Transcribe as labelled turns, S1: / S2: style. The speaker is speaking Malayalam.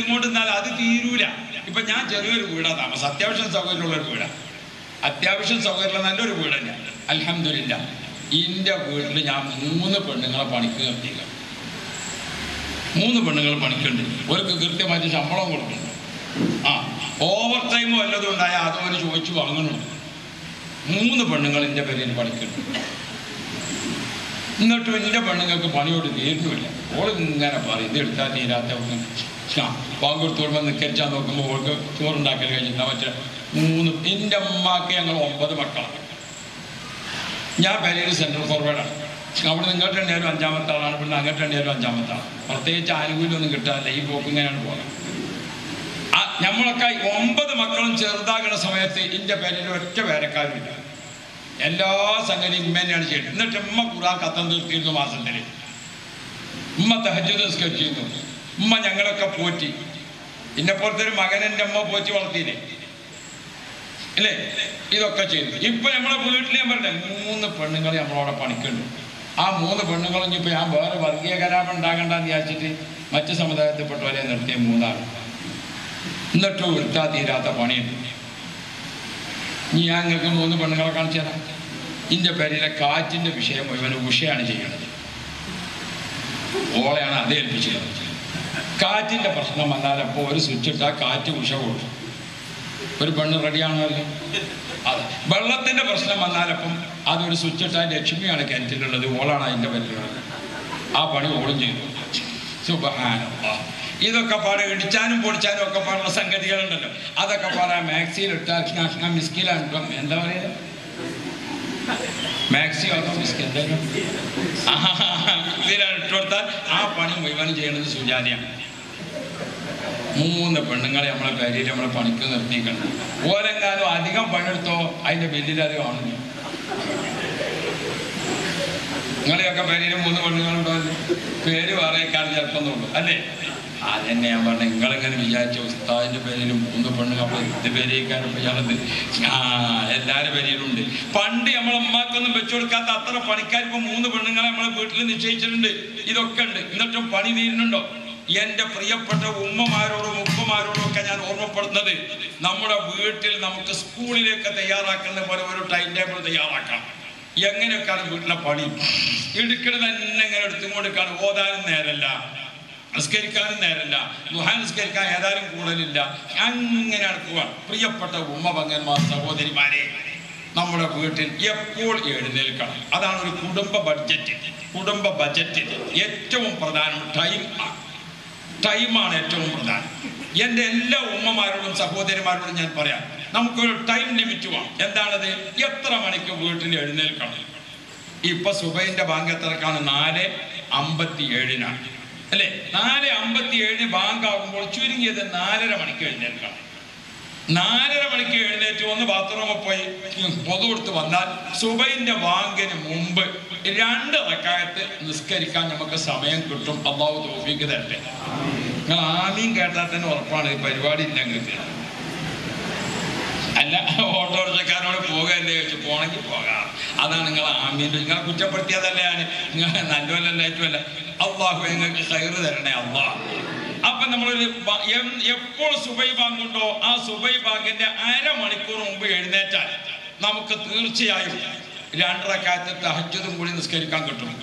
S1: എടുത്തുകൊണ്ട് നിന്നാൽ അത് തീരൂല ഇപ്പൊ ഞാൻ ചെറിയൊരു വീടാ താമസം അത്യാവശ്യം സൗകര്യമുള്ള ഒരു വീടാ അത്യാവശ്യം സൗകര്യമുള്ള നല്ലൊരു വീട് തന്നെ അലഹമില്ല ഇന്റെ വീട്ടിൽ ഞാൻ മൂന്ന് പെണ്ണുങ്ങളെ പണിക്ക് നിർത്തിയില്ല മൂന്ന് പെണ്ണുങ്ങൾ പണിക്കുണ്ട് അവർക്ക് കൃത്യമായിട്ട് ശമ്പളം കൊടുക്കുന്നുണ്ട് ആ ഓവർ ടൈം വല്ലതും ഉണ്ടായാൽ അതവര് ചോദിച്ചു വാങ്ങണുണ്ട് മൂന്ന് പെണ്ണുങ്ങൾ എൻ്റെ പേരിൽ പണിക്കുന്നുണ്ട് എന്നിട്ടും എൻ്റെ പെണ്ണുങ്ങൾക്ക് പണിയോട് തീരുന്നില്ല ഓൾ ഇങ്ങനെ പറയും ഇത് എടുത്താൽ തീരാത്ത ഒന്ന് ആ പാങ്കൊടുത്തോളുമ്പോൾ നിക്കരിച്ചാൽ നോക്കുമ്പോൾ ഓൾക്ക് ചോറുണ്ടാക്കൽ കഴിഞ്ഞിട്ട് മറ്റേ മൂന്ന് എൻ്റെ അമ്മക്ക് ഞങ്ങൾ ഒമ്പത് മക്കളാണ് ഞാൻ പെരയിൽ സെൻട്രൽ ഫോർവേഡാണ് അവിടെ നിങ്ങോട്ട് ഉണ്ടായാലും അഞ്ചാമത്തെ ആളാണ് ഇവിടുന്ന് അങ്ങോട്ട് ഉണ്ടായാലും അഞ്ചാമത്തെ ആളാണ് പ്രത്യേകിച്ച് ആനുകൂല്യമൊന്നും കിട്ടാറില്ല ഈ പോക്ക് ഇങ്ങനെയാണ് പോകുന്നത് ആ നമ്മളൊക്കെ ഒമ്പത് മക്കളും ചെറുതാകുന്ന സമയത്ത് എൻ്റെ പേരിൽ ഒറ്റ വേലക്കാരുമില്ല എല്ലാ സംഗതിയും ഉമ്മ തന്നെയാണ് ചെയ്യുന്നത് എന്നിട്ട് ഉമ്മ ഖുറാൻ കത്തം തീർത്തിരുന്നു മാസത്തിൽ ഉമ്മ തഹജുദ് നിസ്കരിച്ചിരുന്നു ഉമ്മ ഞങ്ങളൊക്കെ പോറ്റി എന്നെ പോലത്തെ ഒരു മകൻ എൻ്റെ അമ്മ പോറ്റി വളർത്തിയില്ലേ അല്ലേ ഇതൊക്കെ ചെയ്തു ഇപ്പൊ നമ്മളെ വീട്ടിൽ ഞാൻ പറഞ്ഞേ മൂന്ന് പെണ്ണുങ്ങൾ നമ്മളവിടെ പണിക്കുണ്ട് ആ മൂന്ന് പെണ്ണുങ്ങളും ഇനിയിപ്പോ ഞാൻ വേറെ വർഗീയ കലാപം ഉണ്ടാകണ്ടെന്ന് വിചാരിച്ചിട്ട് മറ്റു സമുദായത്തിൽപ്പെട്ടവരെ നിർത്തിയ മൂന്നാണ് എന്നിട്ടും എടുത്താൽ തീരാത്ത പണിയുണ്ട് ഇനി ഞാൻ നിങ്ങൾക്ക് മൂന്ന് പെണ്ണുങ്ങളെ കാണിച്ചു തരാം ഇന്റെ പേരിലെ കാറ്റിന്റെ വിഷയം മുഴുവൻ ഉഷയാണ് ചെയ്യുന്നത് ഓളെയാണ് അതേ ഏൽപ്പിച്ചത് കാറ്റിന്റെ പ്രശ്നം വന്നാൽ അപ്പോൾ ഒരു സ്വിച്ച് ഇട്ടാൽ കാറ്റ് ഉഷ കൊടുക്കും ഒരു പെണ്ണ് റെഡിയാണല്ലോ അതെ വെള്ളത്തിന്റെ പ്രശ്നം വന്നാലപ്പം അതൊരു സ്വിച്ച് ഇട്ടാൽ ലക്ഷ്മിയാണ് കിണറ്റിലുള്ളത് ഓളാണ് അതിന്റെ പറ്റുന്നത് ആ പണി ഓളും ചെയ്തു സുബഹാനല്ലാ ഇതൊക്കെ പാടെ ഇടിച്ചാനും പൊടിച്ചാനും ഒക്കെ പാടുള്ള സംഗതികളുണ്ടല്ലോ അതൊക്കെ പാടെ മാക്സിയിൽ ഇട്ടാൽ മിസ്കിലാണ് ഇപ്പം എന്താ പറയുക മാക്സി ആണോ മിസ്കി എന്തായാലും ഇതിലാണ് ഇട്ട് കൊടുത്താൽ ആ പണി മുഴുവനും ചെയ്യുന്നത് സുജാതയാണ് മൂന്ന് പെണ്ണുങ്ങളെ നമ്മളെ പേരിൽ നമ്മളെ പണിക്ക് നിർത്തിക്കണം ഓരെങ്ങാനും അധികം പണിയെടുത്തോ അതിന്റെ ബില്ലിൽ അത് കാണുന്നു നിങ്ങളെയൊക്കെ പേരിൽ മൂന്ന് പെണ്ണുങ്ങളുണ്ടോ അല്ലേ? പേര് പറയേക്കാൾ ചിലപ്പം ഉള്ളൂ അല്ലേ അതന്നെ ഞാൻ പറഞ്ഞ നിങ്ങളിങ്ങനെ വിചാരിച്ച ഉസ്താദിന്റെ പേരിലും മൂന്ന് പെണ്ണുങ്ങൾ അപ്പൊ എന്ത് പേരേക്കാരും ഇയാളത് ആ എല്ലാരും പേരിലുണ്ട് പണ്ട് നമ്മളെ അമ്മക്കൊന്നും വെച്ചു കൊടുക്കാത്ത അത്ര പണിക്കാർ ഇപ്പൊ മൂന്ന് പെണ്ണുങ്ങളെ നമ്മളെ വീട്ടിൽ നിശ്ചയിച്ചിട്ടുണ്ട് ഇതൊക്കെ ഉണ്ട് എന്നിട്ടും പണി തീരുന്നുണ്ടോ എന്റെ പ്രിയപ്പെട്ട ഉമ്മമാരോടും ഉപ്പമാരോടും ഒക്കെ ഞാൻ ഓർമ്മപ്പെടുന്നത് നമ്മുടെ വീട്ടിൽ നമുക്ക് സ്കൂളിലേക്ക് തയ്യാറാക്കുന്ന പോലെ ഒരു ടൈം ടേബിൾ തയ്യാറാക്കാം എങ്ങനെയൊക്കെയാണ് വീട്ടിലെ പണി എടുക്കണത് തന്നെ ഇങ്ങനെ എടുത്തും കൊടുക്കാണ് ഓതാനും നേരല്ല നിസ്കരിക്കാനും നേരല്ല ദുഹാൻ നിസ്കരിക്കാൻ ഏതായാലും കൂടുതലില്ല അങ്ങനെ നടക്കുക പ്രിയപ്പെട്ട ഉമ്മ പങ്കന്മാർ സഹോദരിമാരെ നമ്മുടെ വീട്ടിൽ എപ്പോൾ എഴുന്നേൽക്കണം അതാണ് ഒരു കുടുംബ ബഡ്ജറ്റ് കുടുംബ ബജറ്റ് ഏറ്റവും പ്രധാനം ടൈം ആണ് ടൈമാണ് ഏറ്റവും പ്രധാനം എൻ്റെ എല്ലാ ഉമ്മമാരോടും സഹോദരിമാരോടും ഞാൻ പറയാം നമുക്കൊരു ടൈം ലിമിറ്റ് വേണം എന്താണത് എത്ര മണിക്ക് വീട്ടിൽ എഴുന്നേൽക്കണം ഇപ്പൊ സുബൈന്റെ ബാങ്ക് എത്രക്കാണ് നാല് അമ്പത്തി ഏഴിനാണ് അല്ലെ നാല് അമ്പത്തി ഏഴിന് ബാങ്ക് ആകുമ്പോൾ ചുരുങ്ങിയത് നാലര മണിക്ക് എഴുന്നേൽക്കണം നാലര മണിക്ക് എഴുന്നേറ്റ് വന്ന് ബാത്റൂമിൽ പോയി പൊതു കൊടുത്ത് വന്നാൽ സുബൈന്റെ ബാങ്കിന് മുമ്പ് രണ്ട് റക്കായത്ത് നിസ്കരിക്കാൻ നമുക്ക് സമയം കിട്ടും അള്ളാഹു തോഫിക്ക് തരട്ടെ നിങ്ങൾ ആമീൻ കേട്ടാൽ തന്നെ ഉറപ്പാണ് ഈ പരിപാടി ഇല്ല നിങ്ങൾക്ക് അല്ല ഓട്ടോറിക്ഷക്കാരോട് പോകല്ലേ ചോദിച്ചു പോണെങ്കിൽ പോകാം അതാണ് നിങ്ങൾ ആമീൻ നിങ്ങളെ കുറ്റപ്പെടുത്തിയതല്ല ഞാൻ നിങ്ങൾ നല്ലവല്ല ഏറ്റവുമല്ല അള്ളാഹു നിങ്ങൾക്ക് കയറ് തരണേ അള്ളാഹ് അപ്പൊ നമ്മളൊരു ബ- എം- എപ്പോൾ സുബൈ ബാങ്കുണ്ടോ ആ സുബൈ ബാങ്കിന്റെ അരമണിക്കൂർ മുമ്പ് എഴുന്നേറ്റാൽ നമുക്ക് തീർച്ചയായും രണ്ടരക്കാലത്ത് തഹജ്ജുദും കൂടി നിസ്കരിക്കാൻ കിട്ടും